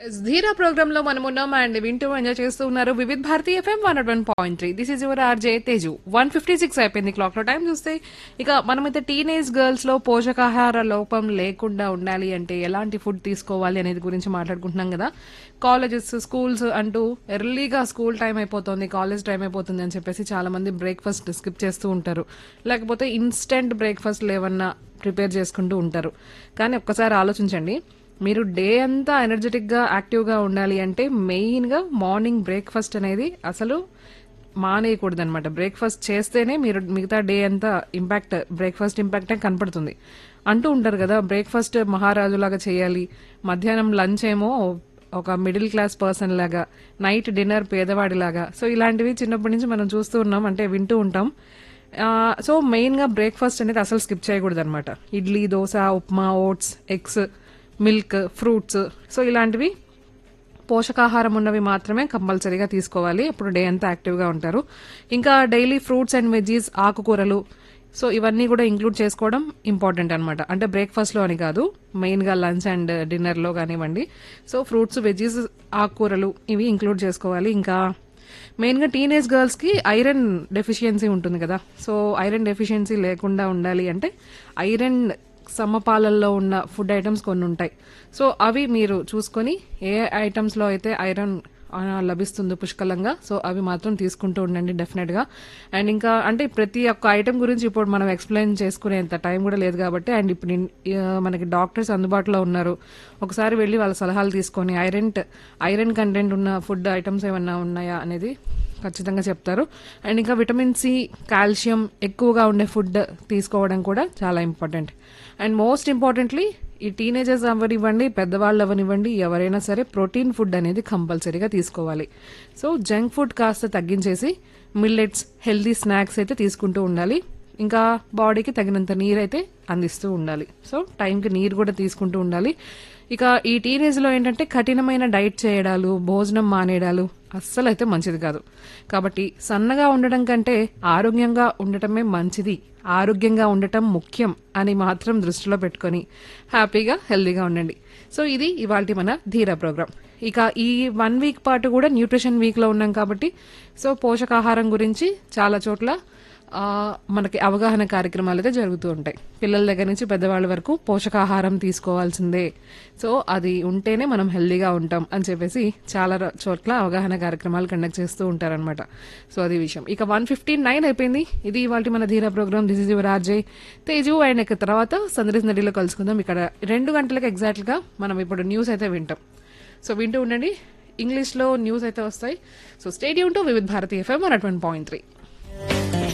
ధీరా ప్రోగ్రామ్ లో మనం ఉన్నాం అండ్ వింటూ ఎంజాయ్ చేస్తూ ఉన్నారు Vividh Bharati FM one one point three this is your RJ Teju one fifty six అయిపోయింది క్లాక్ లో టైం చూస్తే ఇక మనమైతే టీనేజ్ గర్ల్స్ లో పోషకాహార లోపం లేకుండా ఉండాలి అంటే ఎలాంటి ఫుడ్ తీసుకోవాలి అనేది గురించి మాట్లాడుకుంటున్నాం కదా కాలేజెస్ స్కూల్స్ అంటూ ఎర్లీగా స్కూల్ టైం అయిపోతుంది కాలేజ్ టైం అయిపోతుంది అని చెప్పేసి చాలా మంది బ్రేక్ఫాస్ట్ స్కిప్ చేస్తూ ఉంటారు లేకపోతే ఇన్స్టెంట్ బ్రేక్ఫాస్ట్ ఏమన్నా ప్రిపేర్ చేసుకుంటూ ఉంటారు కానీ ఒక్కసారి ఆలోచించండి మీరు డే అంతా ఎనర్జెటిక్గా యాక్టివ్గా ఉండాలి అంటే మెయిన్గా మార్నింగ్ బ్రేక్ఫాస్ట్ అనేది అసలు మానేయకూడదు అనమాట బ్రేక్ఫాస్ట్ చేస్తేనే మీరు మిగతా డే అంతా ఇంపాక్ట్ బ్రేక్ఫాస్ట్ ఇంపాక్ట్ కనపడుతుంది అంటూ ఉంటారు కదా బ్రేక్ఫాస్ట్ మహారాజులాగా చేయాలి మధ్యాహ్నం లంచ్ ఏమో ఒక మిడిల్ క్లాస్ పర్సన్ లాగా నైట్ డిన్నర్ పేదవాడిలాగా సో ఇలాంటివి చిన్నప్పటి నుంచి మనం చూస్తూ ఉన్నాం అంటే వింటూ ఉంటాం ఆ, సో మెయిన్గా బ్రేక్ఫాస్ట్ అనేది అసలు స్కిప్ చేయకూడదు అనమాట idli dosa upma oats eggs milk fruits so ఇలాంటివి పోషకాహారం ఉన్నవి మాత్రమే కంపల్సరీగా తీసుకోవాలి అప్పుడు డే అంతా యాక్టివ్గా ఉంటారు ఇంకా డైలీ ఫ్రూట్స్ అండ్ వెజీస్ ఆకుకూరలు సో ఇవన్నీ కూడా ఇంక్లూడ్ చేసుకోవడం ఇంపార్టెంట్ అనమాట అంటే బ్రేక్ఫాస్ట్లో అని కాదు మెయిన్గా లంచ్ అండ్ డిన్నర్లో కానివ్వండి సో ఫ్రూట్స్ వెజీస్ ఆకుకూరలు ఇవి ఇంక్లూడ్ చేసుకోవాలి ఇంకా మెయిన్గా టీనేజ్ గర్ల్స్కి ఐరన్ డెఫిషియన్సీ ఉంటుంది కదా సో ఐరన్ డెఫిషియన్సీ లేకుండా ఉండాలి అంటే ఐరన్ సమపాలల్లో ఉన్న ఫుడ్ ఐటమ్స్ కొన్ని ఉంటాయి సో అవి మీరు చూసుకొని ఏ ఐటమ్స్లో అయితే ఐరన్ ఆ, లభిస్తుందో పుష్కలంగా సో అవి మాత్రం తీసుకుంటూ ఉండండి డెఫినెట్గా అండ్ ఇంకా అంటే ప్రతి ఒక్క ఐటమ్ గురించి ఇప్పుడు మనం ఎక్స్ప్లెయిన్ చేసుకునేంత టైం కూడా లేదు కాబట్టి అండ్ ఇప్పుడు ఇన్- ఆ, మనకి డాక్టర్స్ అందుబాటులో ఉన్నారు ఒకసారి వెళ్ళి వాళ్ళ సలహాలు తీసుకొని ఐరన్ ఐరన్ కంటెంట్ ఉన్న ఫుడ్ ఐటమ్స్ ఏమన్నా ఉన్నాయా అనేది ఖచ్చితంగా చెప్తారు అండ్ ఇంకా విటమిన్ సి కాల్షియం ఎక్కువగా ఉండే ఫుడ్ తీసుకోవడం కూడా చాలా ఇంపార్టెంట్ అండ్ మోస్ట్ ఇంపార్టెంట్లీ ఈ టీనేజర్స్ అవనివ్వండి పెద్దవాళ్ళు అవనివ్వండి ఎవరైనా సరే ప్రోటీన్ ఫుడ్ అనేది కంపల్సరీగా తీసుకోవాలి సో జంక్ ఫుడ్ కాస్త తగ్గించేసి మిల్లెట్స్ హెల్దీ స్నాక్స్ అయితే తీసుకుంటూ ఉండాలి ఇంకా బాడీకి తగినంత నీరు అయితే అందిస్తూ ఉండాలి సో టైంకి నీరు కూడా తీసుకుంటూ ఉండాలి ఇక ఈ టీనేజ్లో ఏంటంటే కఠినమైన డైట్ చేయడాలు భోజనం మానేయడాలు అస్సలు అయితే మంచిది కాదు కాబట్టి సన్నగా ఉండటం కంటే ఆరోగ్యంగా ఉండటమే మంచిది ఆరోగ్యంగా ఉండటం ముఖ్యం అని మాత్రం దృష్టిలో పెట్టుకొని హ్యాపీగా హెల్దీగా ఉండండి సో ఇది ఇవాళ మన ధీరా ప్రోగ్రామ్ ఇక ఈ వన్ వీక్ పాటు కూడా న్యూట్రిషన్ వీక్లో ఉన్నాం కాబట్టి సో పోషకాహారం గురించి చాలా చోట్ల ఆ, మనకి అవగాహన కార్యక్రమాలు అయితే జరుగుతూ ఉంటాయి పిల్లల దగ్గర నుంచి పెద్దవాళ్ళ వరకు పోషకాహారం తీసుకోవాల్సిందే సో అది ఉంటేనే మనం హెల్దీగా ఉంటాం అని చెప్పేసి చాలా ర- చోట్ల అవగాహన కార్యక్రమాలు కండక్ట్ చేస్తూ ఉంటారనమాట సో అది విషయం ఇక వన్ ఫిఫ్టీ నైన్ అయిపోయింది ఇది ఇవాళ మన Dheera program this is your RJ Teju and ఇక తర్వాత సందర్శ నదిలో కలుసుకుందాం ఇక్కడ రెండు గంటలకు ఎగ్జాక్ట్గా మనం ఇప్పుడు న్యూస్ అయితే వింటాం సో వింటూ ఉండండి ఇంగ్లీష్లో న్యూస్ అయితే వస్తాయి so stadium to Vividh Bharati FM one point three